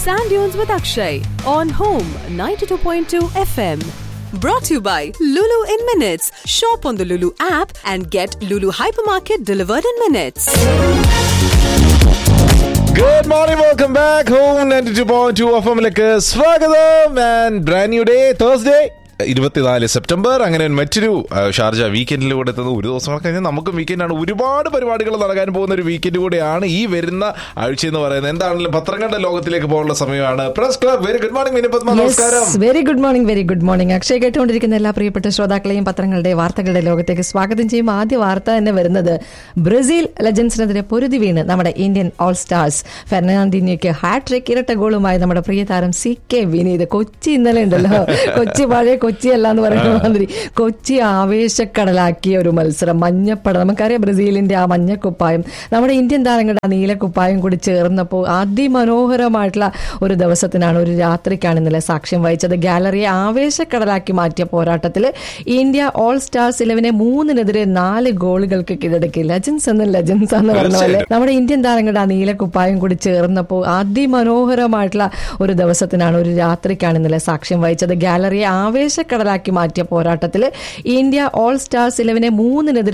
Sand Dunes with Akshay on Home 92.2 FM. Brought to you by Lulu in Minutes. Shop on the Lulu app and get Lulu Hypermarket delivered in minutes. Good morning welcome back home ninety two point two F എമ്മിലേക്ക് സ്വാഗതം and brand new day Thursday ഇരുപത്തിനാല് September അങ്ങനെ മറ്റൊരു ആ, Sharjah വീക്കെൻഡിലൂടെ എത്തുന്നത് ഒരു ദിവസം കൂടെ കഴിഞ്ഞാൽ നമുക്കും വീക്കെൻഡാണ് ഒരുപാട് പരിപാടികൾ നടക്കാൻ പോകുന്ന ഒരു വീക്കെൻഡ് കൂടെയാണ് ഈ വരുന്ന ആഴ്ച എന്ന് പറയുന്നത് എന്താണെങ്കിലും പത്രങ്ങളുടെ ലോകത്തിലേക്ക് പോകാനുള്ള സമയമാണ് press club very good morning Vinipadma നമസ്കാരം very good morning very good morning Akshay കേട്ടുകൊണ്ടിരിക്കുന്ന എല്ലാ പ്രിയപ്പെട്ട ശ്രോതാക്കളെയും പത്രങ്ങളുടെ വാർത്തകളുടെ ലോകത്തേക്ക് സ്വാഗതം ചെയ്യും ആദ്യ വാർത്ത തന്നെ വരുന്നത് ബ്രസീൽ ലെജൻസിനെതിരെ പൊരുതി വീണ് നമ്മുടെ ഇന്ത്യൻ ഓൾ സ്റ്റാർസ് ഫെർണാണ്ടിനിക്ക് ഹാട്രിക് ഇരട്ട ഗോളുമായി നമ്മുടെ പ്രിയ താരം സി കെ വിനീത് കൊച്ചി ഇന്നലെ ഉണ്ടല്ലോ കൊച്ചി പഴയ കൊച്ചി അല്ല എന്ന് പറയുന്ന മാതിരി കൊച്ചി ആവേശക്കടലാക്കിയ ഒരു മത്സരം മഞ്ഞപ്പട നമുക്കറിയാം ബ്രസീലിന്റെ ആ മഞ്ഞക്കുപ്പായം നമ്മുടെ ഇന്ത്യൻ താരങ്ങളുടെ ആ നീലക്കുപ്പായം കൂടി ചേർന്നപ്പോൾ അതിമനോഹരമായിട്ടുള്ള ഒരു ദിവസത്തിനാണ് ഒരു രാത്രിക്കാണ് ഇന്നലെ സാക്ഷ്യം വഹിച്ചത് ഗാലറിയെ ആവേശക്കടലാക്കി മാറ്റിയ പോരാട്ടത്തിൽ ഇന്ത്യ ഓൾ സ്റ്റാർസ് ഇലവനെ മൂന്നിനെതിരെ നാല് ഗോളുകൾക്ക് കീഴടക്കി ലെജൻസ് എന്ന് ലെജൻസ് എന്ന് പറഞ്ഞ പോലെ നമ്മുടെ ഇന്ത്യൻ താരങ്ങളുടെ ആ നീലക്കുപ്പായം കൂടി ചേർന്നപ്പോൾ അതിമനോഹരമായിട്ടുള്ള ഒരു ദിവസത്തിനാണ് ഒരു രാത്രിക്കാണ് ഇന്നലെ സാക്ഷ്യം വഹിച്ചത് ഗാലറിയെ ആവേശക്കടലാക്കി മാറ്റിയ പോരാട്ടത്തിൽ ഇന്ത്യ ഓൾ സ്റ്റാർസ് ഇലവനെ മൂന്നിനെതിരെ